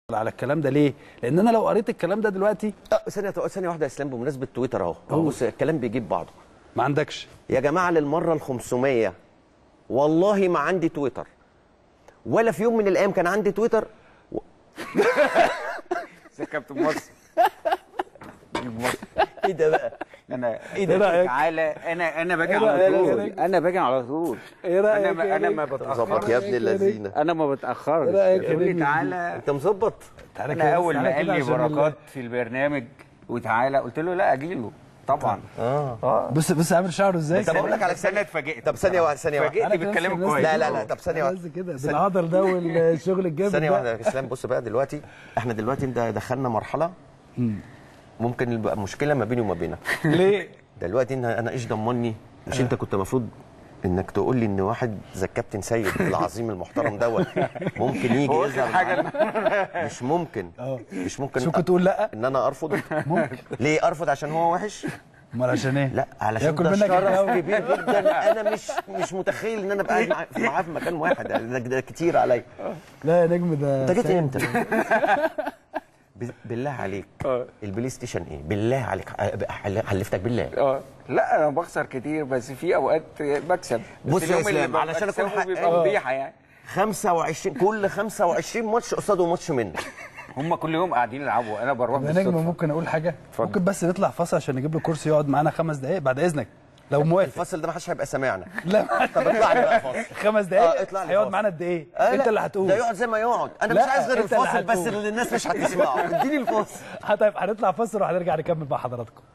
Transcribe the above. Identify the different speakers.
Speaker 1: على الكلام ده ليه لان انا لو قريت الكلام ده دلوقتي
Speaker 2: آه، ثانيه ثانيه واحده يا اسلام بمناسبه تويتر اهو اهو بص الكلام بيجيب بعضه
Speaker 1: ما عندكش
Speaker 2: يا جماعه للمره ال 500 والله ما عندي تويتر ولا في يوم من الايام كان عندي تويتر و...
Speaker 3: يا كابتن مصر
Speaker 2: ايه ده بقى
Speaker 3: انا
Speaker 1: إيه ده رأيك؟
Speaker 3: تعالى انا انا باجي
Speaker 1: إيه
Speaker 3: على
Speaker 1: رأيك؟
Speaker 3: طول
Speaker 1: إيه
Speaker 3: انا باجي على طول
Speaker 1: ايه رايك
Speaker 3: انا ما
Speaker 1: يا
Speaker 3: انا ما
Speaker 1: نجم؟
Speaker 2: ظبط
Speaker 3: بتاخرش
Speaker 2: يا ابن اللذينه
Speaker 3: انا ما بتاخرش
Speaker 1: إيه رأيك يا
Speaker 3: يقول لي
Speaker 1: نجم؟
Speaker 3: تعالى
Speaker 2: انت مظبط
Speaker 1: تعالى
Speaker 3: انا
Speaker 1: كده،
Speaker 3: اول ما
Speaker 1: تعالى
Speaker 3: قال
Speaker 1: كده
Speaker 3: لي
Speaker 1: عشان ال-
Speaker 3: بركات في البرنامج وتعالى قلت له لا اجي له طبعا
Speaker 2: اه
Speaker 1: بص بص عامل شعره ازاي
Speaker 2: طب اقول لك على
Speaker 3: بس انا
Speaker 2: ثانيه
Speaker 3: اتفاجئت
Speaker 2: طب ثانيه واحده ثانيه واحده
Speaker 3: اتفاجئت بالكلام كويس
Speaker 2: لا لا لا طب ثانيه واحده
Speaker 1: بس كده بالعضل ده والشغل الجامد
Speaker 2: ثانيه
Speaker 1: ده
Speaker 2: واحده يا اسلام بص بقى دلوقتي احنا دلوقتي انت دخلنا مرحله ممكن يبقى مشكله ما بيني وما بينك
Speaker 1: ليه
Speaker 2: دلوقتي انا انا ايش ضمني مش انت كنت المفروض انك تقول لي ان واحد زي الكابتن سيد العظيم المحترم دوت ممكن يجي
Speaker 3: هو
Speaker 2: يظهر
Speaker 3: حاجه
Speaker 2: معانا. مش ممكن
Speaker 1: اه.
Speaker 2: مش ممكن
Speaker 1: مش ممكن تقول لا
Speaker 2: ان انا ارفض ممكن ليه ارفض عشان هو وحش
Speaker 1: امال عشان ايه
Speaker 2: لا علشان
Speaker 1: ياكل
Speaker 2: ده
Speaker 1: منك
Speaker 2: شرف
Speaker 1: الجو.
Speaker 2: كبير جدا انا مش مش متخيل ان انا ابقى قاعد معاه- معاه في مكان واحد ده, ده كتير عليا
Speaker 1: لا يا نجم ده
Speaker 2: انت جيت
Speaker 1: سيد.
Speaker 2: امتى ب- بالله عليك
Speaker 3: اه.
Speaker 2: البلاي ستيشن ايه بالله عليك ح- حلفتك بالله
Speaker 3: اه لا انا بخسر كتير بس في اوقات بكسب بس
Speaker 2: بص يا
Speaker 3: اليوم اللي
Speaker 2: إسلام،
Speaker 3: ببقى
Speaker 2: علشان أكون
Speaker 3: بكسبه
Speaker 2: حق-
Speaker 3: بيبقى
Speaker 2: اه.
Speaker 3: فضيحه يعني
Speaker 2: 25 كل 25 ماتش قصاده ماتش منك
Speaker 3: هم كل يوم قاعدين يلعبوا انا بروح
Speaker 1: يا نجم
Speaker 3: بالصدفه
Speaker 1: ممكن اقول حاجه ممكن بس نطلع فاصل عشان نجيب له كرسي يقعد معانا خمس دقائق بعد اذنك لو موافق
Speaker 2: الفصل ده ما حدش هيبقى سامعنا
Speaker 1: لا
Speaker 2: طب اطلع لي بقى فاصل
Speaker 1: خمس
Speaker 2: اه،
Speaker 1: دقائق
Speaker 2: اطلع لي
Speaker 1: هيقعد
Speaker 2: فاصل.
Speaker 1: معانا قد ايه
Speaker 2: آه،
Speaker 1: انت
Speaker 2: لا،
Speaker 1: اللي هتقول
Speaker 2: ده يقعد زي ما يقعد انا
Speaker 1: لا،
Speaker 2: مش عايز غير
Speaker 1: انت اللي
Speaker 2: الفاصل بس
Speaker 1: هتقول.
Speaker 2: اللي الناس مش هتسمعه اديني الفاصل
Speaker 1: طيب هنطلع فاصل وهنرجع نكمل مع حضراتكم